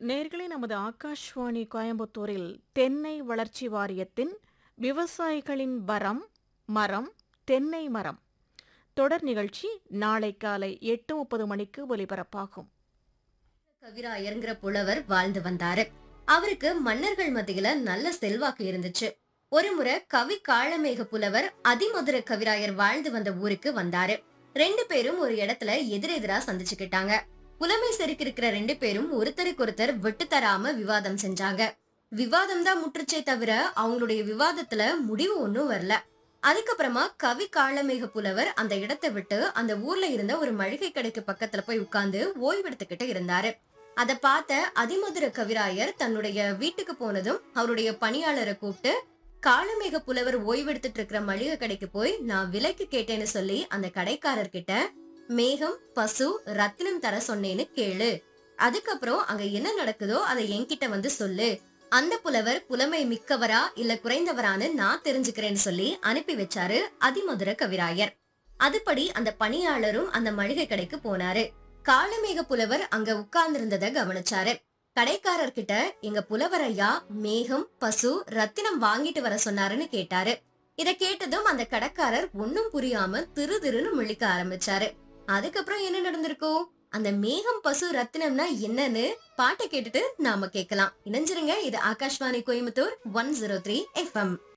நேர்களே நமது ஆகாஷ்வாணி கோயம்புத்தூரில் தென்னை வளர்ச்சி வாரியத்தின் விவசாயிகளின் வரம் மரம் தென்னை மரம் தொடர் நிகழ்ச்சி நாளை காலை எட்டு முப்பது மணிக்கு ஒலிபரப்பாகும் கவிராயர்ங்கிற புலவர் வாழ்ந்து வந்தாரு அவருக்கு மன்னர்கள் மத்தியில நல்ல செல்வாக்கு இருந்துச்சு ஒருமுறை கவி காளமேக புலவர் அதிமதுர கவிராயர் வாழ்ந்து வந்த ஊருக்கு வந்தாரு ரெண்டு பேரும் ஒரு இடத்துல எதிரெதிரா சந்திச்சுக்கிட்டாங்க புலமை செருக்கிருக்கிற ரெண்டு பேரும் ஒருத்தருக்கு ஒருத்தர் விட்டு தராம விவாதம் செஞ்சாங்க விவாதம் தான் முற்றுச்சே தவிர அவங்களுடைய விவாதத்துல முடிவு ஒன்னும் வரல அதுக்கப்புறமா கவி காளமேக புலவர் அந்த இடத்தை விட்டு அந்த ஊர்ல இருந்த ஒரு மளிகை கடைக்கு பக்கத்துல போய் உட்கார்ந்து ஓய்வெடுத்துக்கிட்டு இருந்தாரு அத பார்த்த அதிமதுர கவிராயர் தன்னுடைய வீட்டுக்கு போனதும் அவருடைய பணியாளரை கூப்பிட்டு காளமேக புலவர் ஓய்வெடுத்துட்டு இருக்கிற மளிகை கடைக்கு போய் நான் விலைக்கு கேட்டேன்னு சொல்லி அந்த கடைக்காரர் கிட்ட மேகம் பசு ரத்தினம் தர சொன்னேன்னு கேளு அதுக்கப்புறம் அங்க என்ன நடக்குதோ அதை என்கிட்ட வந்து சொல்லு அந்த புலவர் புலமை மிக்கவரா இல்ல குறைந்தவரான்னு நான் தெரிஞ்சுக்கிறேன்னு சொல்லி அனுப்பி வச்சாரு அதிமதுர கவிராயர் அதுபடி அந்த பணியாளரும் அந்த மளிகை கடைக்கு போனாரு காளமேக புலவர் அங்க உட்கார்ந்திருந்தத கவனிச்சாரு கடைக்காரர் கிட்ட எங்க புலவர் ஐயா மேகம் பசு ரத்தினம் வாங்கிட்டு வர சொன்னாருன்னு கேட்டாரு இத கேட்டதும் அந்த கடைக்காரர் ஒன்னும் புரியாம திரு திருன்னு முழிக்க ஆரம்பிச்சாரு அதுக்கப்புறம் என்ன நடந்திருக்கும் அந்த மேகம் பசு ரத்தினம்னா என்னன்னு பாட்டை கேட்டுட்டு நாம கேட்கலாம் இணைஞ்சிருங்க இது Akashvani Coimbatore one zero three FM